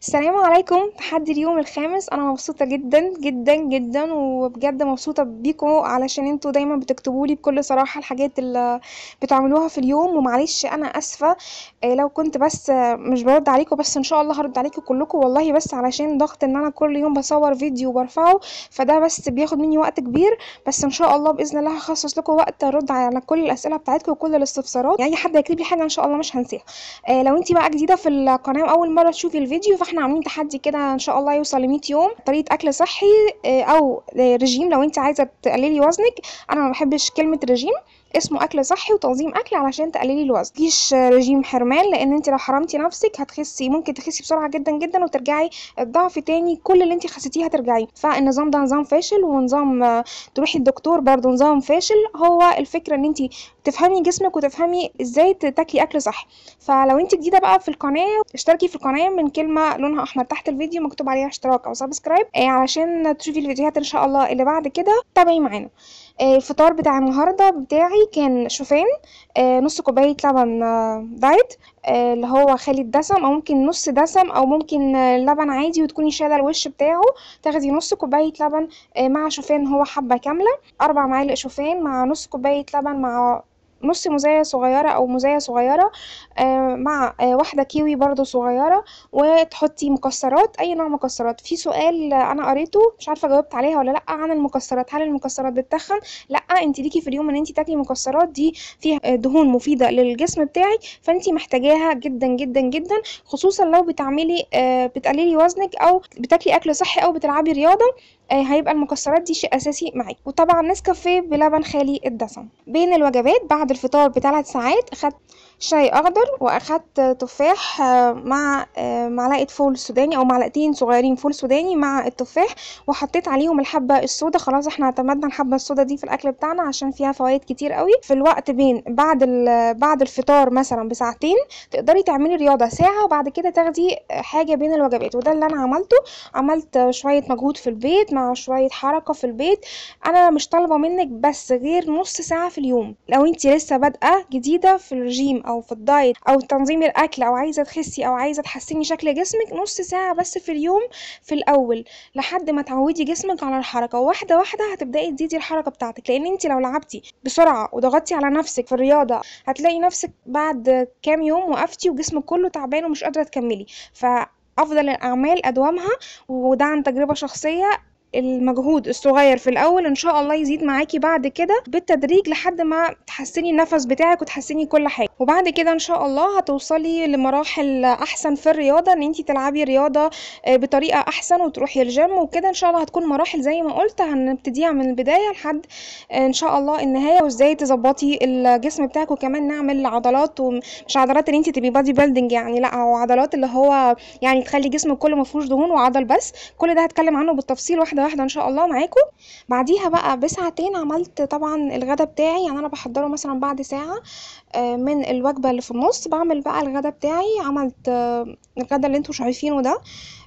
السلام عليكم تحدي اليوم الخامس انا مبسوطه جدا جدا جدا وبجد مبسوطه بيكم علشان انتوا دايما بتكتبوا لي بكل صراحه الحاجات اللي بتعملوها في اليوم ومعلش انا اسفه آه، لو كنت بس آه، مش برد عليكم بس ان شاء الله هرد عليكم كلكم والله بس علشان ضغط ان انا كل يوم بصور فيديو وبرفعه فده بس بياخد مني وقت كبير بس ان شاء الله باذن الله هخصص لكم وقت ارد على كل الاسئله بتاعتكم وكل الاستفسارات يعني اي حد هيكتب لي حاجه ان شاء الله مش هنساها آه، لو انت بقى جديده في القناه واول مره تشوفي الفيديو فاحنا عاملين تحدي كده ان شاء الله يوصل ل 100 يوم طريقه اكل صحي آه، او آه، رجيم لو انت عايزه تقللي وزنك انا ما بحبش كلمه رجيم اسمه اكل صحي وتنظيم اكل علشان تقللي الوزن مفيش رجيم حرمان لان انت لو حرمتي نفسك هتخسي ممكن تخسي بسرعه جدا جدا وترجعي الضعف تاني كل اللي انت خسيتيه هترجعي فالنظام ده نظام فاشل ونظام آه، تروحي الدكتور برضه نظام فاشل هو الفكره ان انت تفهمي جسمك وتفهمي ازاي تاكلي اكل صحي فلو انت جديده بقى في القناه اشتركي في القناه من كلمه لونها احمر تحت الفيديو مكتوب عليها اشتراك او سبسكرايب آه، علشان تشوفي الفيديوهات ان شاء الله اللي بعد كده تابعي معانا آه، الفطار بتاع النهارده بتاعي كان شوفان آه، نص كوبايه لبن آه، دايت آه، اللي هو خالي الدسم او ممكن نص دسم او ممكن آه، لبن عادي وتكوني شايله الوش بتاعه تاخدي نص كوبايه لبن آه، مع شوفان هو حبه كامله اربع معالق شوفان مع نص كوبايه لبن مع نص موزاية صغيرة أو موزاية صغيرة آه، مع آه، واحدة كيوي برضو صغيرة وتحطي مكسرات أي نوع مكسرات في سؤال آه، أنا قريته مش عارفة جاوبت عليها ولا لأ عن المكسرات هل المكسرات بتتخن لأ انت ليكي في اليوم ان انت تاكلي مكسرات دي فيها آه، دهون مفيدة للجسم بتاعك فانت محتاجاها جدا جدا جدا خصوصا لو بتعملي آه، بتقللي وزنك أو بتاكلي أكل صحي أو بتلعبي رياضة آه، هيبقى المكسرات دي شيء اساسي معاك وطبعا نسكافيه بلبن خالي الدسم بين الوجبات بعد الفطار بثلاث ساعات اخدت شاي اخضر واخدت تفاح آه، مع آه، معلقه فول سوداني او معلقتين صغيرين فول سوداني مع التفاح وحطيت عليهم الحبه السودا خلاص احنا اعتمدنا الحبه السودا دي في الاكل بتاعنا عشان فيها فوائد كتير قوي في الوقت بين بعد ال- بعد الفطار مثلا بساعتين تقدري تعملي رياضه ساعه وبعد كده تاخدي حاجه بين الوجبات وده اللي انا عملته عملت شويه مجهود في البيت مع شويه حركه في البيت انا مش طالبه منك بس غير نص ساعه في اليوم لو انت لسه بادئه جديده في الرجيم او في الدايت او تنظيم الاكل او عايزه تخسي او عايزه تحسني شكل جسمك نص ساعه بس في اليوم في الاول لحد ما تعودي جسمك على الحركه وواحده واحده هتبداي تزيدي الحركه بتاعتك لان انت لو لعبتي بسرعه وضغطتي على نفسك في الرياضه هتلاقي نفسك بعد كام يوم وقفتي وجسمك كله تعبان ومش قادره تكملي فافضل الاعمال ادومها وده عن تجربه شخصيه المجهود الصغير في الاول ان شاء الله يزيد معاكي بعد كده بالتدريج لحد ما تحسني النفس بتاعك وتحسني كل حاجه وبعد كده ان شاء الله هتوصلي لمراحل احسن في الرياضه ان انت تلعبي رياضه آه، بطريقه احسن وتروحي الجيم وكده ان شاء الله هتكون مراحل زي ما قلت هنبتديها من البدايه لحد آه، ان شاء الله النهايه وازاي تظبطي الجسم بتاعك وكمان نعمل عضلات ومش عضلات ان انت تبقي بادي بيلدينج يعني لا هو عضلات اللي هو يعني تخلي جسمك كله مفهوش دهون وعضل بس كل ده هتكلم عنه بالتفصيل واحده واحده ان شاء الله معاكم بعديها بقى بساعتين عملت طبعا الغدا بتاعي يعني انا بحضره مثلا بعد ساعه آه، من الوجبه اللي في النص بعمل بقى الغدا بتاعي عملت آه، الغدا اللي انتوا شايفينه ده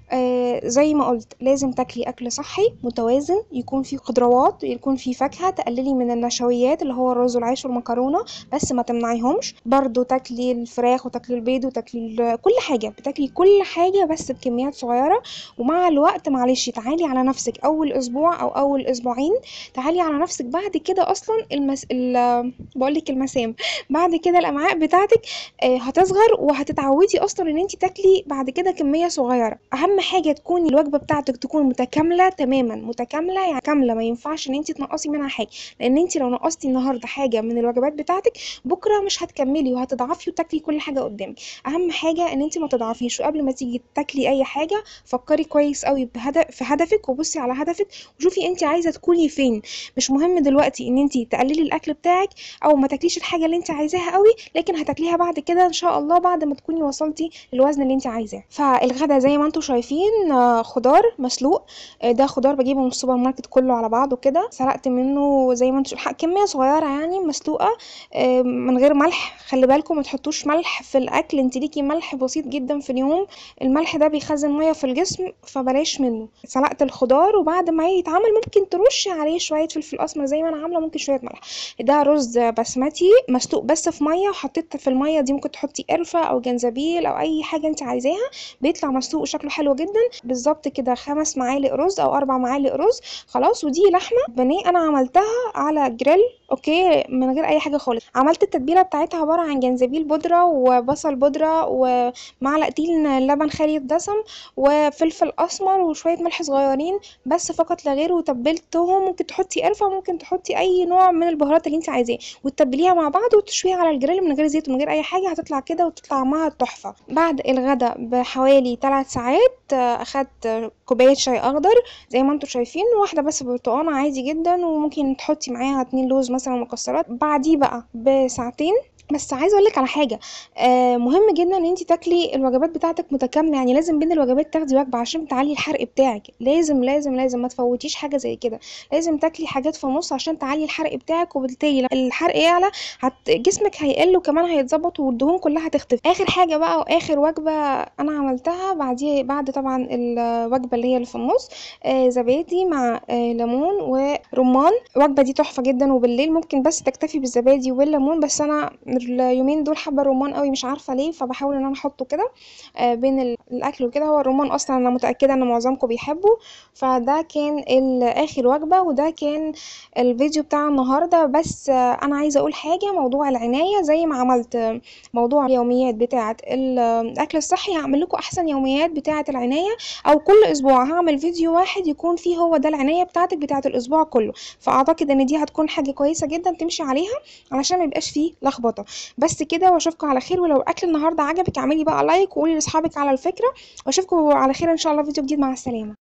آه زي ما قلت لازم تاكلي اكل صحي متوازن يكون فيه خضروات يكون فيه فاكهه تقللي من النشويات اللي هو الرز والعيش والمكرونه بس ما تمنعيهمش برضو تاكلي الفراخ وتاكلي البيض وتاكلي ال- كل حاجه بتاكلي كل حاجه بس بكميات صغيره ومع الوقت معلش تعالي على نفسك اول اسبوع او اول اسبوعين تعالي على نفسك بعد كده اصلا المس... ال... بقول لك المسام بعد كده الامعاء بتاعتك آه، هتصغر وهتتعودي اصلا ان انت تاكلي بعد كده كميه صغيره اهم حاجه تكون الوجبه بتاعتك تكون متكامله تماما متكامله يعني كامله ما ينفعش ان انت تنقصي منها حاجه لان انت لو نقصتي النهارده حاجه من الوجبات بتاعتك بكره مش هتكملي وهتضعفي وتاكلي كل حاجه قدامك اهم حاجه ان انت ما تضعفيش وقبل ما تيجي تاكلي اي حاجه فكري كويس قوي بهدف في هدفك وبصي على هدفك وشوفي انت عايزه تكوني فين مش مهم دلوقتي ان انت تقللي الاكل بتاعك او ما تاكليش الحاجه اللي انت عايزاها قوي لكن هتاكليها بعد كده ان شاء الله بعد ما تكوني وصلتي للوزن اللي انت عايزاه فالغدا زي ما انتم شايفين آه، خضار مسلوق آه، ده خضار بجيبه من السوبر ماركت كله على بعضه كده سلقت منه زي ما انتم ح- كميه صغيره يعني مسلوقه آه، من غير ملح خلي بالكم ما تحطوش ملح في الاكل انت ليكي ملح بسيط جدا في اليوم الملح ده بيخزن ميه في الجسم فبلاش منه سلقت الخضار وبعد ما يتعمل ممكن ترشي عليه شويه فلفل اسمر زي ما انا عامله ممكن شويه ملح ده رز بسمتي مسلوق بس بس في ميه وحطيت في الميه دي ممكن تحطي قرفه او جنزبيل او اي حاجه انت عايزاها بيطلع مسلوق وشكله حلو جدا بالظبط كده خمس معالق رز او اربع معالق رز خلاص ودي لحمه بانيه انا عملتها على جريل اوكي من غير اي حاجه خالص عملت التتبيله بتاعتها عباره عن جنزبيل بودره وبصل بودره ومعلقتين لبن خالي الدسم وفلفل اسمر وشويه ملح صغيرين بس فقط لا غير وتبلتهم ممكن تحطي قرفه ممكن تحطي اي نوع من البهارات اللي انت عايزاه وتتبليها مع بعض وتشويها على الجريل من غير زيت ومن غير اي حاجه هتطلع كده وتطلع معاها تحفه بعد الغدا بحوالي 3 ساعات اخدت كوبايه شاي اخضر زي ما انتم شايفين واحده بس برتقانه عادي جدا وممكن تحطي معاها اتنين لوز مثلا مكسرات بعديه بقى بساعتين بس عايزه اقول لك على حاجه آه مهم جدا ان انت تاكلي الوجبات بتاعتك متكامله يعني لازم بين الوجبات تاخدي وجبه عشان تعلي الحرق بتاعك لازم لازم لازم ما تفوتيش حاجه زي كده لازم تاكلي حاجات في النص عشان تعلي الحرق بتاعك وبالتالي لما الحرق يعلى هت... جسمك هيقل وكمان هيتظبط والدهون كلها هتختفي اخر حاجه بقى واخر وجبه انا عملتها بعديه بعد طبعا الوجبه اللي هي اللي في النص آه زبادي مع آه ليمون ورمان الوجبه دي تحفه جدا وبالليل ممكن بس تكتفي بالزبادي والليمون بس انا اليومين دول حابه الرمان قوي مش عارفه ليه فبحاول ان انا احطه كده آه بين الاكل وكده هو الرمان اصلا انا متاكده ان معظمكم بيحبوا فده كان اخر وجبه وده كان الفيديو بتاع النهارده بس آه انا عايزه اقول حاجه موضوع العنايه زي ما عملت موضوع اليوميات بتاعه الاكل الصحي هعمل لكم احسن يوميات بتاعه العنايه او كل اسبوع هعمل فيديو واحد يكون فيه هو ده العنايه بتاعتك بتاعه الاسبوع كله فاعتقد ان دي هتكون حاجه كويسه جدا تمشي عليها علشان ما يبقاش فيه لخبطه بس كده واشوفكم على خير ولو الاكل النهارده عجبك اعملي بقى لايك وقولي لاصحابك على الفكره واشوفكم على خير ان شاء الله فيديو جديد مع السلامه